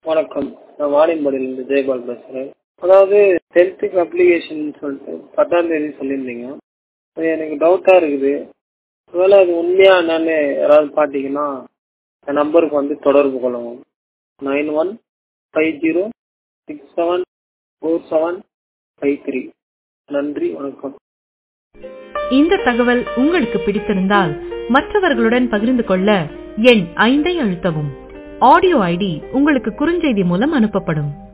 வணக்கம் நான் வாணியம்பாடியிலிருந்து ஜெயபால் பேசுகிறேன் அதாவது டென்த்துக்கு அப்ளிகேஷன் சொல்லிட்டு பத்தாம் தேதி சொல்லியிருந்தீங்க அது எனக்கு டவுட்டாக இருக்குது ஒருவேளை அது உண்மையா என்னன்னு யாராவது பார்த்தீங்கன்னா என் நம்பருக்கு வந்து தொடர்பு கொள்ளவும் nine one five zero six seven four seven five three நன்றி வணக்கம் இந்த தகவல் உங்களுக்கு பிடித்திருந்தால் மற்றவர்களுடன் பகிர்ந்து கொள்ள எண் ஐந்தை அழுத்தவும் ஆடியோ ஐடி உங்களுக்கு குறுஞ்செய்தி மூலம் அனுப்பப்படும்